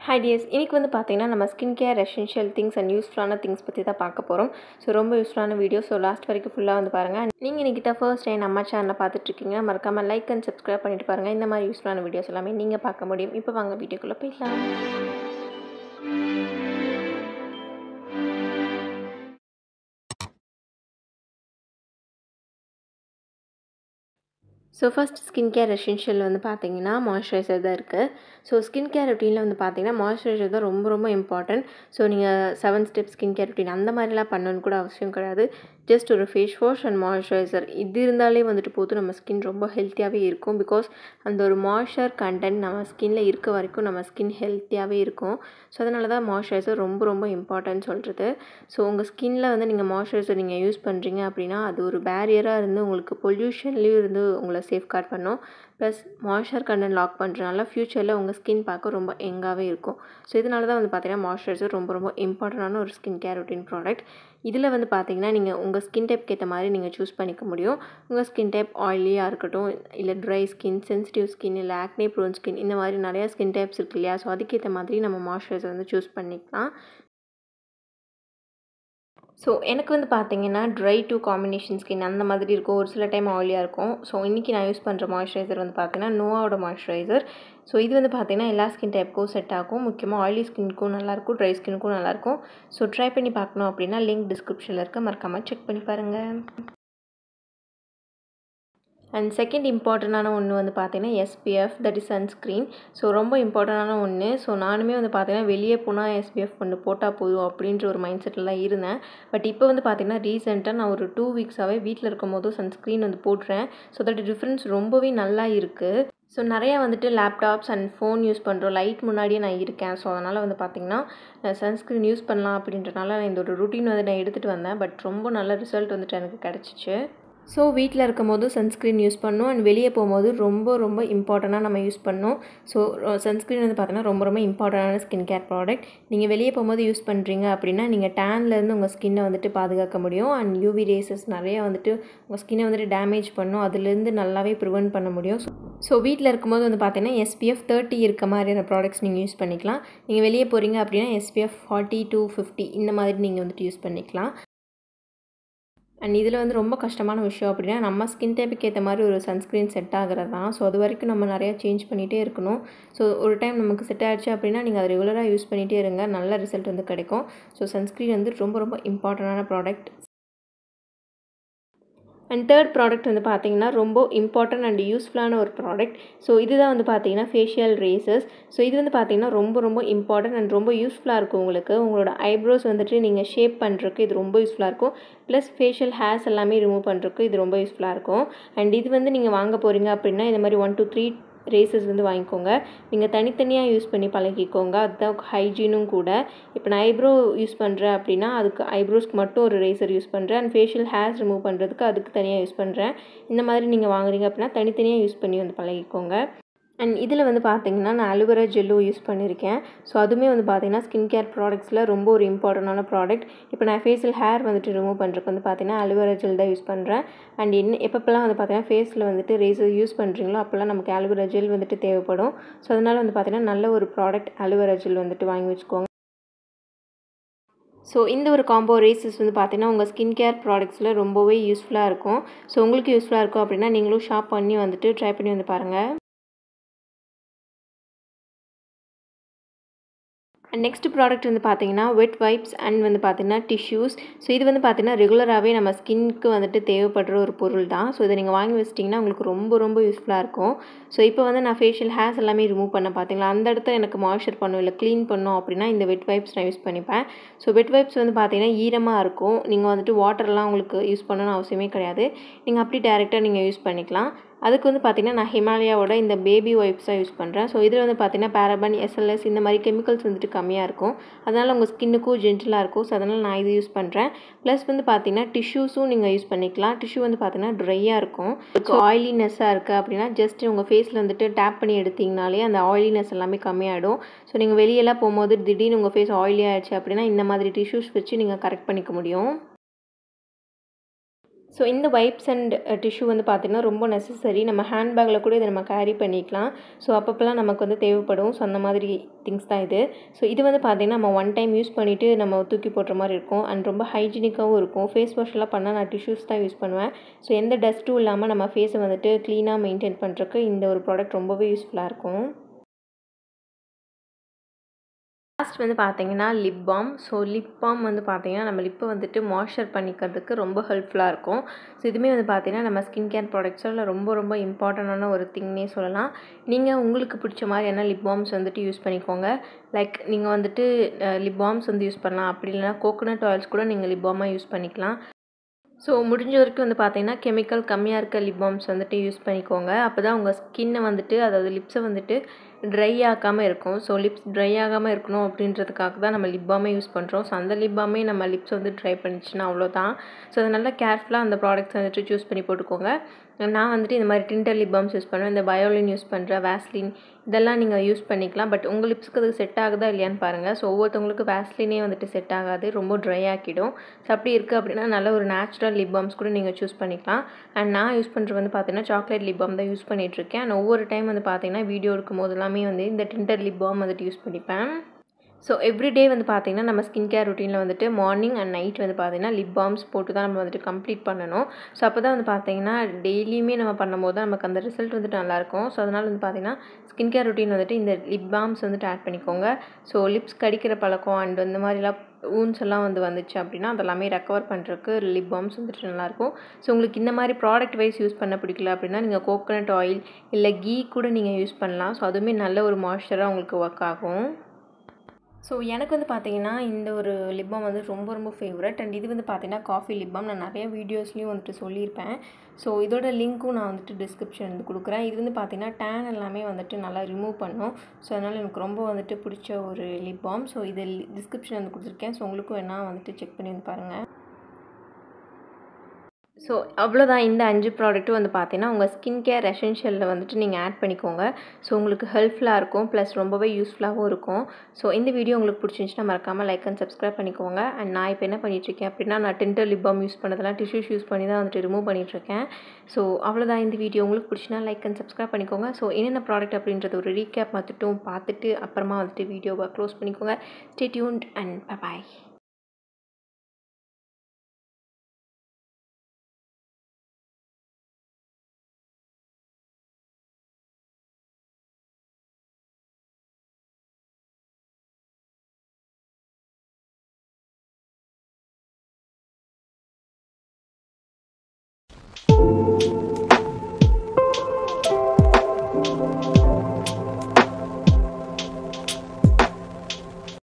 hi tears இன்றைக்கி வந்து பார்த்தீங்கன்னா நம்ம skin care essential things and யூஸ்ஃபுல்லான திங்ஸ் பற்றி தான் பார்க்க போகிறோம் ஸோ ரொம்ப யூஸ்ஃபுல்லான வீடியோ ஸோ லாஸ்ட் வரைக்கும் ஃபுல்லாக வந்து பாருங்கள் நீங்கள் இன்றைக்கி தான் ஃபர்ஸ்ட் டைம் நம்ம சேனலில் பார்த்துட்ருக்கீங்க மறக்காமல் லைக் அண்ட் சப்ஸ்கிரைப் பண்ணிட்டு பாருங்கள் இந்த மாதிரி யூஸ்ஃபுல்லான வீடியோஸ் எல்லாமே நீங்கள் பார்க்க முடியும் இப்போ வாங்க வீடியோக்குள்ளே போயிடலாம் so first skin care essential வந்து பார்த்தீங்கன்னா மாய்ஸ்சரைசர் தான் இருக்குது ஸோ ஸ்கின் கேர் ரொட்டீனில் வந்து பார்த்தீங்கன்னா மாய்ஸ்சரைசர் தான் ரொம்ப ரொம்ப இம்பார்ட்டன்ட் ஸோ நீங்கள் seven step skin care routine அந்த மாதிரிலாம் பண்ணணும்னு கூட அவசியம் கிடையாது ஜஸ்ட் ஒரு ஃபேஸ் வாஷ் அண்ட் மாய்ஸ்சரைசர் இது இருந்தாலே வந்துட்டு போதும் நம்ம ஸ்கின் ரொம்ப ஹெல்த்தியாகவே இருக்கும் பிகாஸ் அந்த ஒரு மாய்ஸ்சர் கண்டென்ட் நம்ம ஸ்கின்ல இருக்க வரைக்கும் நம்ம ஸ்கின் ஹெல்த்தியாகவே இருக்கும் ஸோ அதனால தான் மாய்ஸ்சரைசர் ரொம்ப ரொம்ப இம்பார்ட்டன்ட் சொல்கிறது ஸோ உங்கள் ஸ்கின்ல வந்து நீங்கள் மாய்ஸ்சரைசர் நீங்கள் யூஸ் பண்ணுறீங்க அப்படின்னா அது ஒரு பேரியராக இருந்து உங்களுக்கு பொல்யூஷன்லேயும் இருந்து உங்களை சேஃப்கார்ட் பண்ணும் ப்ளஸ் மாய்ஸ்சர் கண்டென்ட் லாக் பண்ணுறதுனால ஃப்யூச்சரில் உங்கள் ஸ்கின் பார்க்க ரொம்ப எங்காகவே இருக்கும் ஸோ இதனால தான் வந்து பார்த்தீங்கன்னா மாய்ஸ்சரைசர் ரொம்ப ரொம்ப இம்பார்ட்டண்டான ஒரு ஸ்கின் கேர் ரொட்டீன் ப்ராடக்ட் இதில் வந்து பார்த்தீங்கன்னா நீங்கள் உங்கள் ஸ்கின் டைப்க்கு ஏற்ற மாதிரி நீங்கள் சூஸ் பண்ணிக்க முடியும் உங்கள் ஸ்கின் டைப் ஆயிலியாக இருக்கட்டும் இல்லை ட்ரை ஸ்கின் சென்சிட்டிவ் ஸ்கின் இல்லை ஆக்னே ப்ரோன் ஸ்கின் இந்த மாதிரி நிறையா ஸ்கின் டைப்ஸ் இருக்கு இல்லையா ஸோ அதுக்கேற்ற மாதிரி நம்ம மாய்ஸ்சரைசர் வந்து சூஸ் பண்ணிக்கலாம் ஸோ எனக்கு வந்து பார்த்தீங்கன்னா ட்ரை டு காம்பினேஷன் ஸ்கின் அந்த மாதிரி இருக்கும் ஒரு சில டைம் ஆயிலியாக இருக்கும் ஸோ இன்றைக்கி நான் யூஸ் பண்ணுற மாய்ஸ்சரைசர் வந்து பார்த்தீங்கன்னா நோவாவோட மாய்ஸ்சரைசர் ஸோ இது வந்து பார்த்தீங்கன்னா எல்லா ஸ்கின் டைப்புக்கும் செட் ஆகும் முக்கியமாக ஆயிலி ஸ்கின்க்கும் நல்லாயிருக்கும் ட்ரை ஸ்கின்னுக்கும் நல்லாயிருக்கும் ஸோ ட்ரை பண்ணி பார்க்கணும் அப்படின்னா லிங்க் டிஸ்கிரிப்ஷனில் இருக்க மறக்காமல் செக் பண்ணி பாருங்கள் அண்ட் செகண்ட் இம்பார்ட்டண்டான ஒன்று வந்து பார்த்தீங்கன்னா SPF that is sunscreen so ரொம்ப இம்பார்ட்டண்டான ஒன்று ஸோ நானுமே வந்து பார்த்தீங்கன்னா வெளியே போனால் எஸ்பிஎஃப் ஒன்று போட்டால் போதும் அப்படின்ற ஒரு மைண்ட் செட்டில் தான் இருந்தேன் பட் இப்போ வந்து பார்த்தீங்கன்னா ரீசெண்டாக நான் ஒரு டூ வீக்ஸாகவே வீட்டில் இருக்கும் போதும் சன்ஸ்க்ரீன் வந்து போட்டுறேன் ஸோ தட் டிஃப்ரென்ஸ் ரொம்பவே நல்லா இருக்குது ஸோ நிறையா வந்துட்டு லேப்டாப்ஸ் அண்ட் ஃபோன் யூஸ் பண்ணுறோம் லைட் முன்னாடியே நான் இருக்கேன் ஸோ அதனால் வந்து பார்த்திங்கன்னா சன்ஸ்க்ரீன் யூஸ் பண்ணலாம் அப்படின்றனால நான் இந்த ஒரு ருட்டீன் வந்து நான் எடுத்துகிட்டு வந்தேன் பட் ரொம்ப நல்ல ரிசல்ட் வந்துட்டு எனக்கு கிடச்சிச்சு ஸோ வீட்டில் இருக்கும் போது சன்ஸ்க்ரீன் யூஸ் பண்ணணும் அண்ட் வெளியே போகும்போது ரொம்ப ரொம்ப இம்பார்ட்டண்ட்டாக நம்ம யூஸ் பண்ணணும் ஸோ சன்ஸ்க்ரீன் வந்து பார்த்தீங்கன்னா ரொம்ப ரொம்ப இம்பார்ட்டண்டான ஸ்கின் கேர் ப்ராடக்ட் நீங்கள் வெளியே போகும்போது யூஸ் பண்ணுறீங்க அப்படின்னா நீங்கள் டேன்லேருந்து உங்கள் ஸ்கின்னை வந்துட்டு பாதுகாக்க முடியும் அண்ட் யூவி ரேசஸ் நிறையா வந்துட்டு உங்கள் ஸ்கின்னை வந்துட்டு டேமேஜ் பண்ணும் அதுலேருந்து நல்லாவே ப்ரிவெண்ட் பண்ண முடியும் ஸோ வீட்டில் இருக்கும்போது வந்து பார்த்தீங்கன்னா எஸ்பிஎஃப் தேர்ட்டி இருக்க மாதிரியான ப்ராடக்ட்ஸ் நீங்கள் யூஸ் பண்ணிக்கலாம் நீங்கள் வெளியே போகிறீங்க அப்படின்னா எஸ்பிஎஃப் ஃபார்ட்டி டூ ஃபிஃப்டி இந்த மாதிரி நீங்கள் வந்துட்டு யூஸ் பண்ணிக்கலாம் அண்ட் இதில் வந்து ரொம்ப கஷ்டமான விஷயம் அப்படின்னா நம்ம ஸ்கின் டைப்புக்கு ஏற்ற மாதிரி ஒரு சன்ஸ்க்ரீன் செட் ஆகிறது தான் ஸோ அது வரைக்கும் நம்ம நிறையா சேஞ்ச் பண்ணிகிட்டே இருக்கணும் ஸோ ஒரு டைம் நமக்கு செட் ஆகிடுச்சு அப்படின்னா நீங்கள் அதை ரெகுலராக யூஸ் பண்ணிகிட்டே இருங்க நல்ல ரிசல்ட் வந்து கிடைக்கும் ஸோ சன்ஸ்க்ரீன் வந்து ரொம்ப ரொம்ப இம்பார்ட்டண்டான ப்ராடக்ட் அண்ட் தேர்ட் ப்ராடக்ட் வந்து பார்த்தீங்கன்னா ரொம்ப இம்பார்ட்டன்ட் அண்ட் யூஸ்ஃபுல்லான ஒரு ப்ராடக்ட் ஸோ இதுதான் வந்து பார்த்தீங்கன்னா ஃபேஷியல் ரேசஸ் ஸோ இது வந்து பார்த்தீங்கன்னா ரொம்ப ரொம்ப இம்பார்ட்டன்ட் அண்ட் ரொம்ப யூஸ்ஃபுல்லாக இருக்கும் உங்களுக்கு உங்களோட ஐப்ரோஸ் வந்துட்டு நீங்கள் ஷேப் பண்ணுறதுக்கு இது ரொம்ப யூஸ்ஃபுல்லாக இருக்கும் ப்ளஸ் ஃபேஷியல் ஹேர்ஸ் எல்லாமே ரிமூவ் பண்ணுறதுக்கு இது ரொம்ப யூஸ்ஃபுல்லாக இருக்கும் அண்ட் இது வந்து நீங்கள் வாங்க போகிறீங்க அப்படின்னா இந்த மாதிரி ஒன் டூ த்ரீ ரேசஸ் வந்து வாங்கிக்கோங்க நீங்கள் தனித்தனியாக யூஸ் பண்ணி பழகிக்கோங்க அதுதான் ஹைஜீனும் கூட இப்போ நான் ஐப்ரோ யூஸ் பண்ணுறேன் அப்படின்னா அதுக்கு ஐப்ரோஸ்க்கு மட்டும் ஒரு ரேசர் யூஸ் பண்ணுறேன் அண்ட் ஃபேஷியல் ஹேர்ஸ் ரிமூவ் பண்ணுறதுக்கு அதுக்கு தனியாக யூஸ் பண்ணுறேன் இந்த மாதிரி நீங்கள் வாங்குறீங்க அப்படின்னா தனித்தனியாக யூஸ் பண்ணி வந்து பழகிக்கோங்க அண்ட் இதில் வந்து பார்த்தீங்கன்னா நான் அலுவரா ஜெல்லும் யூஸ் பண்ணியிருக்கேன் ஸோ அதுவுமே வந்து பார்த்தீங்கன்னா ஸ்கின் கேர் ப்ராடக்ட்ஸில் ரொம்ப ஒரு இம்பார்ட்டண்டான ப்ராடக்ட் இப்போ நான் ஃபேஸில் ஹேர் வந்துட்டு ரிமூவ் பண்ணுறதுக்கு வந்து பார்த்தீங்கன்னா அலுவரா ஜெல் தான் யூஸ் பண்ணுறேன் அண்ட் என்ன எப்பப்பெல்லாம் வந்து பார்த்தீங்கன்னா ஃபேஸில் வந்துட்டு ரேசர் யூஸ் பண்ணுறீங்களோ அப்போல்லாம் நமக்கு அலுவரா ஜெல் வந்துட்டு தேவைப்படும் ஸோ அதனால் வந்து பார்த்தீங்கன்னா நல்ல ஒரு ப்ராடக்ட் அலுவரா ஜெல் வந்துட்டு வாங்கி வச்சுக்கோங்க ஸோ இந்த ஒரு காம்போ ரேசஸ் வந்து பார்த்தீங்கன்னா உங்கள் ஸ்கின் கேர் ப்ராடக்ட்ஸில் ரொம்பவே யூஸ்ஃபுல்லாக இருக்கும் ஸோ உங்களுக்கு யூஸ்ஃபுல்லாக இருக்கும் அப்படின்னா நீங்களும் ஷாப் பண்ணி வந்துட்டு ட்ரை பண்ணி வந்து பாருங்கள் அண்ட் நெக்ஸ்ட் ப்ராடக்ட் வந்து பார்த்தீங்கன்னா வெட் வைப்ஸ் அண்ட் வந்து பார்த்தீங்கன்னா டிஷ்யூஸ் ஸோ இது வந்து பார்த்தீங்கன்னா ரெகுலராகவே நம்ம ஸ்கின்க்கு வந்துட்டு தேவைப்படுற ஒரு பொருள் தான் ஸோ இதை நீங்கள் வாங்கி வச்சிட்டிங்கன்னா உங்களுக்கு ரொம்ப ரொம்ப யூஸ்ஃபுல்லாக இருக்கும் ஸோ இப்போ வந்து நான் ஃபேஷியல் ஹேர்ஸ் எல்லாமே ரிமூவ் பண்ண பார்த்தீங்களா அந்த இடத்துல எனக்கு மாய்ஸ்சர் பண்ணும் இல்லை க்ளீன் பண்ணும் அப்படின்னா இந்த வெட் வைப்ஸ் நான் யூஸ் பண்ணிப்பேன் ஸோ வெட் வைப்ஸ் வந்து பார்த்தீங்கன்னா ஈரமாக இருக்கும் நீங்கள் வந்துட்டு வாட்டர்லாம் உங்களுக்கு யூஸ் பண்ணணும்னு அவசியமே கிடையாது நீங்கள் அப்படி டேரெக்டாக நீங்கள் யூஸ் பண்ணிக்கலாம் அதுக்கு வந்து பார்த்திங்கன்னா நான் ஹிமாலயாவோட இந்த பேபி ஒய்ப்ஸாக யூஸ் பண்ணுறேன் ஸோ இதில் வந்து பார்த்திங்கன்னா பேரபன் எஸ்எல்எஸ் இந்த மாதிரி கெமிக்கல்ஸ் வந்துட்டு கம்மியாக இருக்கும் அதனால் உங்கள் ஸ்கின்னுக்கும் ஜென்டிலாக இருக்கும் ஸோ அதனால் நான் இது யூஸ் பண்ணுறேன் ப்ளஸ் வந்து பார்த்திங்கன்னா டிஷ்யூஸும் நீங்கள் யூஸ் பண்ணிக்கலாம் டிஷ்யூ வந்து பார்த்திங்கன்னா ட்ரையாக இருக்கும் ஆயிலினஸ்ஸாக இருக்குது அப்படின்னா ஜஸ்ட் உங்கள் ஃபேஸில் வந்துட்டு டேப் பண்ணி எடுத்திங்கனாலே அந்த ஆயிலினஸ் எல்லாமே கம்மியாகிடும் ஸோ நீங்கள் வெளியெல்லாம் போகும்போது திடீர்னு உங்கள் ஃபேஸ் ஆயிலி ஆகிடுச்சு அப்படின்னா இந்த மாதிரி டிஷ்யூஸ் வச்சு நீங்கள் கரெக்ட் பண்ணிக்க முடியும் ஸோ இந்த வைப்ஸ் அண்ட் டிஷ்யூ வந்து பார்த்திங்கன்னா ரொம்ப நெசசரி நம்ம ஹேண்ட்பேக்கில் கூட இதை நம்ம கேரி பண்ணிக்கலாம் ஸோ அப்பப்போலாம் நமக்கு வந்து தேவைப்படும் ஸோ அந்த மாதிரி திங்ஸ் தான் இது ஸோ இது வந்து பார்த்திங்கன்னா நம்ம ஒன் டைம் யூஸ் பண்ணிவிட்டு நம்ம தூக்கி போடுற மாதிரி இருக்கும் அண்ட் ரொம்ப ஹைஜீனிக்காகவும் இருக்கும் ஃபேஸ் வாஷ்லாம் பண்ணால் நான் டிஷ்யூஸ் தான் யூஸ் பண்ணுவேன் ஸோ எந்த டஸ்ட்டும் இல்லாமல் நம்ம ஃபேஸை வந்துட்டு க்ளீனாக மெயின்டைன் பண்ணுறதுக்கு இந்த ஒரு ப்ராடக்ட் ரொம்பவே யூஸ்ஃபுல்லாக இருக்கும் லாஸ்ட் வந்து பார்த்தீங்கன்னா lip balm so lip balm வந்து பார்த்தீங்கன்னா நம்ம லிப்பை வந்துட்டு மாய்ஸ்சர் பண்ணிக்கிறதுக்கு ரொம்ப ஹெல்ப்ஃபுல்லாக இருக்கும் ஸோ இதுவுமே வந்து பார்த்தீங்கன்னா நம்ம ஸ்கின் கேர் ப்ராடக்ட்ஸில் ரொம்ப ரொம்ப இம்பார்ட்டண்டான ஒரு திங்னே சொல்லலாம் நீங்கள் உங்களுக்கு பிடிச்ச மாதிரியான லிப் பாம்ஸ் வந்துட்டு யூஸ் பண்ணிக்கோங்க லைக் நீங்கள் வந்துட்டு லிப் பாம்ஸ் வந்து யூஸ் பண்ணலாம் அப்படி இல்லைனா கோகோனட் ஆயில்ஸ் கூட நீங்கள் லிப் பாமாக யூஸ் பண்ணிக்கலாம் ஸோ முடிஞ்ச வரைக்கும் வந்து பார்த்தீங்கன்னா கெமிக்கல் கம்மியாக இருக்க லிப் பாம்ஸ் வந்துட்டு யூஸ் பண்ணிக்கோங்க அப்போ தான் உங்கள் ஸ்கின்னை வந்துட்டு அதாவது லிப்ஸை வந்துட்டு ட்ரை ஆகாமல் இருக்கும் ஸோ லிப்ஸ் ட்ரை ஆகாமல் இருக்கணும் அப்படின்றதுக்காக தான் நம்ம லிப் பாமே யூஸ் பண்ணுறோம் ஸோ அந்த லிப் பாமே நம்ம லிப்ஸ் வந்து ட்ரை பண்ணிச்சுன்னா அவ்வளோதான் ஸோ அதை நல்லா கேர்ஃபுல்லாக அந்த ப்ராடக்ட்ஸ் வந்துட்டு சூஸ் பண்ணி போட்டுக்கோங்க நான் வந்துட்டு இந்த மாதிரி டிண்டர் லிப் பாம்ஸ் யூஸ் பண்ணுவேன் இந்த பயோலின் யூஸ் பண்ணுறேன் வேஸ்லின் இதெல்லாம் நீங்கள் யூஸ் பண்ணிக்கலாம் பட் உங்கள் லிப்ஸ்க்கு அது செட் ஆகுதா இல்லையான்னு பாருங்கள் ஸோ ஒவ்வொருத்தவங்களுக்கு வேஸ்லினே வந்துட்டு செட் ஆகாது ரொம்ப ட்ரை ஆக்கிடும் ஸோ அப்படி இருக்குது அப்படின்னா நல்ல ஒரு நேச்சுரல் லிப் பாம்ஸ் கூட நீங்கள் சூஸ் பண்ணிக்கலாம் அண்ட் நான் யூஸ் பண்ணுறது வந்து பார்த்தீங்கன்னா சாக்லேட் லிப் பாம் தான் யூஸ் பண்ணிகிட்ருக்கேன் அண்ட் ஒவ்வொரு டைம் வந்து பார்த்தீங்கன்னா வீடியோ இருக்கும் போது எல்லாமே வந்து இந்த டிண்டர் லிப் பாம் வந்துட்டு யூஸ் பண்ணிப்பேன் ஸோ எவ்ரிடே வந்து பார்த்திங்கன்னா நம்ம ஸ்கின் கேர் ருட்டீனில் வந்துட்டு மார்னிங் அண்ட் நைட் வந்து பார்த்திங்கன்னா லிப் பாம்ஸ் போட்டு தான் நம்ம வந்துட்டு கம்ப்ளீட் பண்ணணும் ஸோ அப்போ தான் வந்து பார்த்திங்கன்னா டெய்லியுமே நம்ம பண்ணும்போது தான் நமக்கு அந்த ரிசல்ட் வந்துட்டு நல்லாயிருக்கும் ஸோ அதனால் வந்து பார்த்திங்கன்னா ஸ்கின் கேர் ருட்டீன் வந்துட்டு இந்த லிப் பாம்ஸ் வந்துட்டு ஆட் பண்ணிக்கோங்க ஸோ லிப்ஸ் கடிக்கிற பழக்கம் அண்ட் இந்த மாதிரிலாம் ஊன்ஸ் எல்லாம் வந்து வந்துச்சு அப்படின்னா அதெல்லாமே ரெக்கவர் பண்ணுறதுக்கு லிப் பாம்ஸ் வந்துட்டு நல்லாயிருக்கும் ஸோ உங்களுக்கு இந்த மாதிரி ப்ராடக்ட் வைஸ் யூஸ் பண்ண பிடிக்கல அப்படின்னா நீங்கள் கோகோனட் ஆயில் இல்லை கீ கூட நீங்கள் யூஸ் பண்ணலாம் ஸோ அதுவுமே நல்ல ஒரு மாய்ஸ்சராக உங்களுக்கு ஒர்க் ஆகும் ஸோ எனக்கு வந்து பார்த்தீங்கன்னா இந்த ஒரு லிப் பாம் வந்து ரொம்ப ரொம்ப ஃபேவரட் அண்ட் இது வந்து பார்த்தீங்கன்னா காஃபி லிப் பாம் நான் நிறைய வீடியோஸ்லேயும் வந்துட்டு சொல்லியிருப்பேன் ஸோ இதோட லிங்க்கும் நான் வந்துட்டு டிஸ்கிரிப்ஷன் வந்து கொடுக்குறேன் இது வந்து பார்த்தீங்கன்னா டேன் எல்லாமே வந்துட்டு நல்லா ரிமூவ் பண்ணும் ஸோ அதனால் எனக்கு ரொம்ப வந்துட்டு பிடிச்ச ஒரு லிப் பாம் ஸோ இது டிஸ்கிரிப்ஷன் வந்து கொடுத்துருக்கேன் ஸோ உங்களுக்கும் வேணால் வந்துட்டு செக் பண்ணி வந்து பாருங்கள் ஸோ அவ்வளோதான் இந்த அஞ்சு ப்ராடக்ட்டும் வந்து பார்த்தீங்கன்னா உங்கள் ஸ்கின் கேர் எசென்ஷியலில் வந்துட்டு நீங்கள் ஆட் பண்ணிக்கோங்க ஸோ உங்களுக்கு ஹெல்ப்ஃபுல்லாக இருக்கும் ப்ளஸ் ரொம்பவே யூஸ்ஃபுல்லாகவும் இருக்கும் ஸோ இந்த வீடியோ உங்களுக்கு பிடிச்சிருந்துச்சுன்னா மறக்காமல் லைக் அண்ட் சப்ஸ்கிரைப் பண்ணிக்கோங்க அண்ட் நான் இப்போ என்ன பண்ணிகிட்ருக்கேன் அப்படின்னா நான் டென்டர் லிப் பாம் யூஸ் பண்ணதெல்லாம் டிஷ்யூஸ் யூஸ் பண்ணி தான் வந்துட்டு ரிமூவ் பண்ணிகிட்ருக்கேன் ஸோ அவ்வளோதான் இந்த வீடியோ உங்களுக்கு பிடிச்சினா லைக் அண்ட் சப்ஸ்கிரைப் பண்ணிக்கோங்க ஸோ என்னென்ன ப்ராடக்ட் அப்படின்றது ஒரு ரீகேப் மட்டும் பார்த்துட்டு அப்புறமா வந்துட்டு வீடியோவை க்ளோஸ் பண்ணிக்கோங்க stay tuned and bye thank you